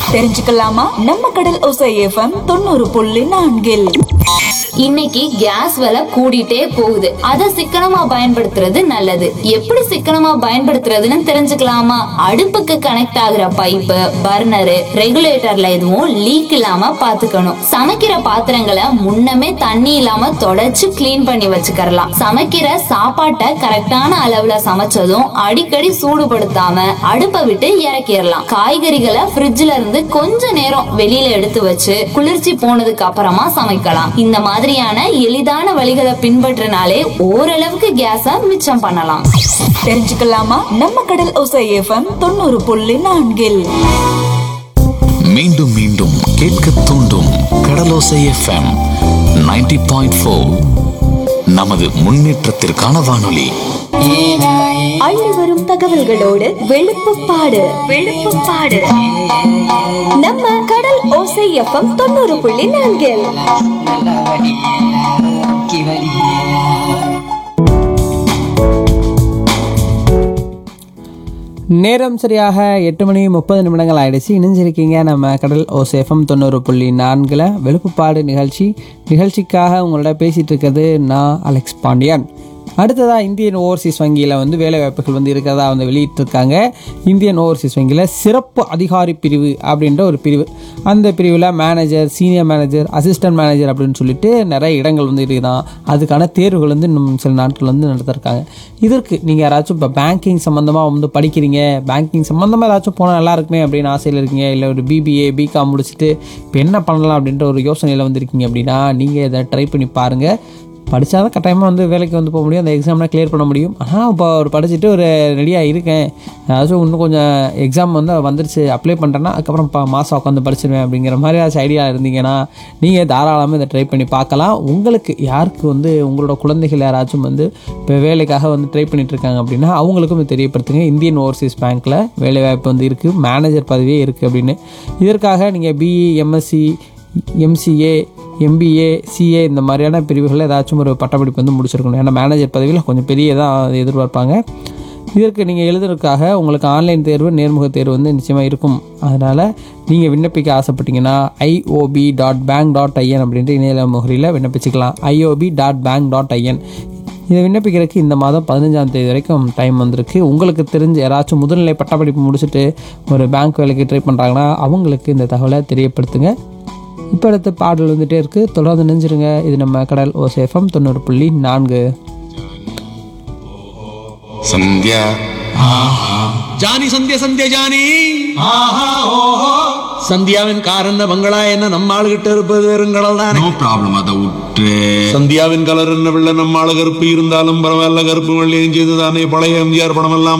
தெரிஞ்சுக்கலாமா நம்ம கடல் ஒசை எஃப்எம் தொண்ணூறு புள்ளி நான்கில் இன்னைக்கு கேஸ் விலை கூடிட்டே போகுது அத சிக்கனமா பயன்படுத்துறது நல்லது எப்படி சிக்கனமா பயன்படுத்துறதுன்னு தெரிஞ்சுக்கலாமா அடுப்புக்கு கனெக்ட் ஆகுற பைப்பு பர்னரு ரெகுலேட்டர்ல எதுவும் லீக் இல்லாம பாத்துக்கணும் சமைக்கிற பாத்திரங்களை முன்னமே தண்ணி இல்லாம தொடச்சு க்ளீன் பண்ணி வச்சுக்கறலாம் சமைக்கிற சாப்பாட்டை கரெக்டான அளவுல சமைச்சதும் அடிக்கடி சூடுபடுத்தாம அடுப்பை விட்டு இறக்கிடலாம் காய்கறிகளை ஃப்ரிட்ஜ்ல இருந்து கொஞ்ச நேரம் வெளியில எடுத்து வச்சு குளிர்ச்சி போனதுக்கு அப்புறமா சமைக்கலாம் இந்த மாதிரியான எளிதான வழிகளை பின்பற்றினாலே ஓரளவுக்கு கேஸ மிச்சம் பண்ணலாம் தெரிஞ்சுக்கலாமா நம்ம கடல் ஒசை எஃப்எம் தொண்ணூறு புள்ளி நான்கில் மீண்டும் மீண்டும் கேட்க தூண்டும் கடலோசை எஃப்எம் 90.4 பாயிண்ட் ஃபோர் நமது முன்னேற்றத்திற்கான வானொலி அள்ளி வரும் தகவல்களோடு வெளுப்புப்பாடு வெளுப்புப்பாடு நம்ம கடல் ஓசை எஃப்எம் தொண்ணூறு புள்ளி நான்கில் நேரம் சரியாக எட்டு மணி முப்பது நிமிடங்கள் ஆயிடுச்சு இணைஞ்சிருக்கீங்க நம்ம கடல் ஓசேஃபம் தொண்ணூறு புள்ளி நான்கில் வெளுப்புப்பாடு நிகழ்ச்சி நிகழ்ச்சிக்காக உங்களோட பேசிகிட்டு இருக்கிறது நான் அலெக்ஸ் பாண்டியன் அடுத்ததாக இந்தியன் ஓவர்சீஸ் வங்கியில் வந்து வேலை வாய்ப்புகள் வந்து இருக்கிறதா வந்து வெளியிட்டிருக்காங்க இந்தியன் ஓவர்சீஸ் வங்கியில் சிறப்பு அதிகாரி பிரிவு அப்படின்ற ஒரு பிரிவு அந்த பிரிவில் manager senior manager assistant manager அப்படின்னு சொல்லிட்டு நிறைய இடங்கள் வந்து இருக்குதான் அதுக்கான தேர்வுகள் வந்து இன்னும் சில நாட்கள் வந்து நடத்திருக்காங்க இதற்கு நீங்கள் யாராச்சும் இப்போ பேங்கிங் சம்மந்தமாக வந்து படிக்கிறீங்க பேங்கிங் சம்மந்தமாக ஏதாச்சும் போனால் நல்லா இருக்குமே அப்படின்னு ஆசையில் இருக்கீங்க இல்லை ஒரு பிபிஏ பிகாம் முடிச்சுட்டு இப்போ என்ன பண்ணலாம் அப்படின்ற ஒரு யோசனையில் வந்து இருக்கீங்க அப்படின்னா நீங்கள் இதை ட்ரை பண்ணி பாருங்கள் படித்தா தான் கட்டாயமாக வந்து வேலைக்கு வந்து போக முடியும் அந்த எக்ஸாம்லாம் கிளியர் பண்ண முடியும் ஆனால் இப்போ ஒரு படிச்சுட்டு ஒரு ரெடியாக இருக்கேன் ஏதாச்சும் இன்னும் கொஞ்சம் எக்ஸாம் வந்து வந்துருச்சு அப்ளை பண்ணுறேன்னா அதுக்கப்புறம் இப்போ மாதம் உட்காந்து படிச்சிருவேன் அப்படிங்கிற மாதிரி ஏதாச்சும் ஐடியா இருந்தீங்கன்னா நீங்கள் தாராளமாக இதை ட்ரை பண்ணி பார்க்கலாம் உங்களுக்கு யாருக்கு வந்து உங்களோட குழந்தைகள் யாராச்சும் வந்து இப்போ வேலைக்காக வந்து ட்ரை பண்ணிட்டு இருக்காங்க அப்படின்னா அவங்களுக்கும் இதை தெரியப்படுத்துங்க இந்தியன் ஓவர்சீஸ் பேங்க்கில் வேலை வாய்ப்பு வந்து இருக்குது மேனேஜர் பதவியே இருக்குது அப்படின்னு இதற்காக நீங்கள் BE MSc MCA MBA CA இந்த மாதிரியான பிரிவுகளில் ஏதாச்சும் ஒரு பட்டப்படிப்பு வந்து முடிச்சிருக்கணும் ஏன்னா மேனேஜர் பதவியில் கொஞ்சம் பெரிய தான் எதிர்பார்ப்பாங்க இதற்கு நீங்கள் எழுதுறதுக்காக உங்களுக்கு ஆன்லைன் தேர்வு நேர்முக தேர்வு வந்து நிச்சயமாக இருக்கும் அதனால் நீங்கள் விண்ணப்பிக்க ஆசைப்பட்டீங்கன்னா IOB dot bank dot IN அப்படின்ட்டு இணையதள முகரியில் விண்ணப்பிச்சுக்கலாம் IOB dot bank dot IN இதை விண்ணப்பிக்கிறதுக்கு இந்த மாதம் பதினஞ்சாம் தேதி வரைக்கும் டைம் வந்திருக்கு உங்களுக்கு தெரிஞ்ச யாராச்சும் முதுநிலை பட்டப்படிப்பு முடிச்சுட்டு ஒரு பேங்க் வேலைக்கு ட்ரை பண்ணுறாங்கன்னா அவங்களுக்கு இந்த தகவலை தெரியப்படுத்துங்க இப்போ அடுத்த பாடல் வந்துட்டே இருக்கு தொடர்ந்து நினைஞ்சிருங்க இது நம்ம கடல் ஓசேஃபம் தொண்ணூறு புள்ளி நான்கு சந்தியா ಜಾನಿ ಸಂಧ್ಯಾ ಸಂಧ್ಯಾ ಜಾನಿ சந்தியாவின் கார் என்ன பங்களா என்ன நம்ம ஆளுகிட்ட இருப்பது வெறுங்கடல் தானே நோ ப்ராப்ளம் அதை விட்டு சந்தியாவின் கலர் என்ன வெள்ள நம்ம ஆளு கருப்பு இருந்தாலும் பரவாயில்ல கருப்பு வெள்ளையும் செய்து தானே பழைய எம்ஜிஆர் படம் எல்லாம்